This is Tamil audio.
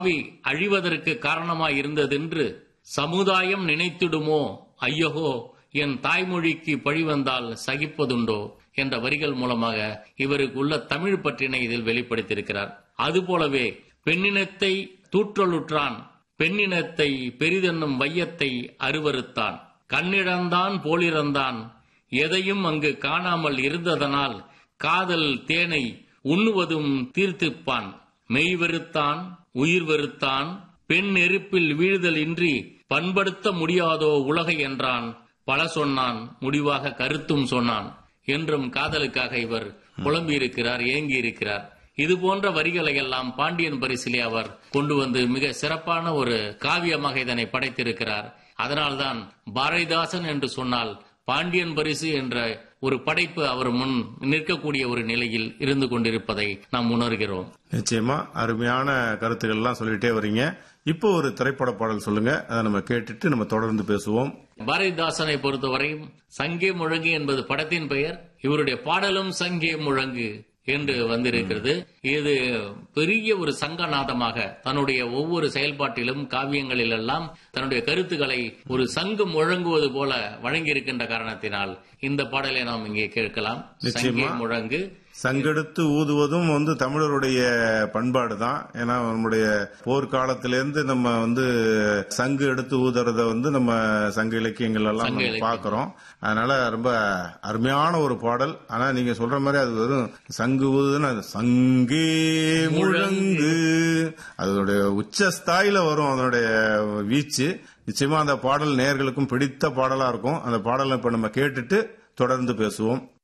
ஆவி அழிவதற்கு காரணமாய் இருந்ததென்று சமுதாயம் நினைத்திடுமோ ஐயகோ என் தாய்மொழிக்கு பழி வந்தால் சகிப்பதுண்டோ என்ற வரிகள் மூலமாக இவருக்கு உள்ள தமிழ் பற்றினை இதில் வெளிப்படுத்தியிருக்கிறார் அதுபோலவே பெண்ணினத்தை தூற்றலுற்றான் பெண்ணினத்தை பெரிதென்னும் வையத்தை அருவருத்தான் கண்ணிழந்தான் போலிறந்தான் எதையும் அங்கு காணாமல் இருந்ததனால் காதல் தேனை உண்ணுவதும் தீர்த்திப்பான் மெய் வெறுத்தான் உயிர் வெறுத்தான் பெண் நெருப்பில் வீழுதல் இன்றி பண்படுத்த முடியாதோ உலகை என்றான் பல சொன்னான் முடிவாக கருத்தும் சொன்னான் என்றும் காதலுக்காக இவர் புலம்பியிருக்கிறார் ஏங்கி இருக்கிறார் இது போன்ற வரிகளை எல்லாம் பாண்டியன் பரிசிலே அவர் கொண்டு வந்து மிக சிறப்பான ஒரு காவியமாக இதனை படைத்திருக்கிறார் அதனால்தான் பாரதிதாசன் என்று சொன்னால் பாண்டியன் பரிசு என்ற ஒரு படைப்பு அவர் முன் நிற்கக்கூடிய ஒரு நிலையில் இருந்து கொண்டிருப்பதை நாம் உணர்கிறோம் நிச்சயமா அருமையான கருத்துக்கள் எல்லாம் சொல்லிட்டே வரீங்க இப்போ ஒரு திரைப்பட பாடல் சொல்லுங்க அதை நம்ம கேட்டுட்டு நம்ம தொடர்ந்து பேசுவோம் பாரதிதாசனை பொறுத்தவரையும் சங்கே முழங்கு என்பது படத்தின் பெயர் இவருடைய பாடலும் சங்கே முழங்கு என்று வந்திருக்கிறது இது பெரிய ஒரு சங்கநாதமாக தன்னுடைய ஒவ்வொரு செயல்பாட்டிலும் காவியங்களிலெல்லாம் தன்னுடைய கருத்துக்களை ஒரு சங்கு முழங்குவது போல வழங்கியிருக்கின்ற காரணத்தினால் இந்த பாடலை நாம் இங்கே கேட்கலாம் சங்கே முழங்கு சங்கெடுத்து ஊதுவதும் வந்து தமிழருடைய பண்பாடு தான் ஏன்னா நம்முடைய போர்க்காலத்திலேருந்து நம்ம வந்து சங்கு எடுத்து ஊதுறத வந்து நம்ம சங்க இலக்கியங்கள் எல்லாம் சங்க நம்ம இலக்கியம். பார்க்கிறோம் அதனால ரொம்ப அருமையான ஒரு பாடல் ஆனா நீங்க சொல்ற மாதிரி அது வெறும் சங்கு ஊதுன்னு அது சங்கே முழங்கு அதனுடைய உச்ச ஸ்தாயில வரும் அதனுடைய வீச்சு நிச்சயமா அந்த பாடல் நேயர்களுக்கும் பிடித்த பாடலா இருக்கும் அந்த பாடலை இப்ப நம்ம கேட்டுட்டு தொடர்ந்து பேசுவோம்